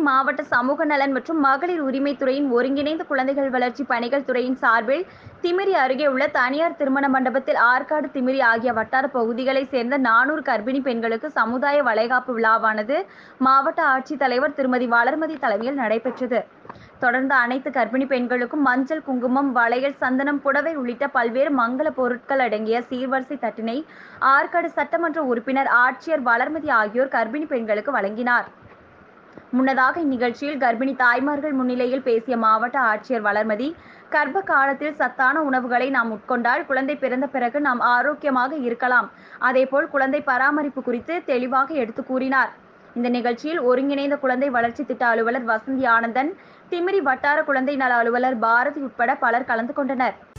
மாவட்ட சமூக நலன் மற்றும் மகளிர் உரிமைத்துறையின் ஒருங்கிணைந்த குழந்தைகள் வளர்ச்சி பணிகள் துறையின் சார்பில் திமிரி அருகே உள்ள தனியார் திருமண மண்டபத்தில் ஆற்காடு திமிரி ஆகிய வட்டார பகுதிகளைச் சேர்ந்த நானூறு கர்ப்பிணி பெண்களுக்கு சமுதாய வளைகாப்பு விழாவானது மாவட்ட ஆட்சித்தலைவர் திருமதி வளர்மதி தலைமையில் நடைபெற்றது தொடர்ந்து அனைத்து கர்ப்பிணி பெண்களுக்கும் மஞ்சள் குங்குமம் வளையல் சந்தனம் புடவை உள்ளிட்ட பல்வேறு மங்கள பொருட்கள் அடங்கிய சீர்வரிசை தட்டினை ஆற்காடு சட்டமன்ற உறுப்பினர் ஆட்சியர் வளர்மதி ஆகியோர் கர்ப்பிணி பெண்களுக்கு வழங்கினார் முன்னதாக இந்நிகழ்ச்சியில் கர்ப்பிணி தாய்மார்கள் முன்னிலையில் பேசிய மாவட்ட ஆட்சியர் வளர்மதி கர்ப்ப காலத்தில் சத்தான உணவுகளை நாம் உட்கொண்டால் குழந்தை பிறந்த பிறகு நாம் ஆரோக்கியமாக இருக்கலாம் அதேபோல் குழந்தை பராமரிப்பு குறித்து தெளிவாக எடுத்து கூறினார் இந்த நிகழ்ச்சியில் ஒருங்கிணைந்த குழந்தை வளர்ச்சி திட்ட அலுவலர் வசந்தி ஆனந்தன் திமிரி வட்டார குழந்தை நல அலுவலர் பாரதி உட்பட பலர் கலந்து கொண்டனர்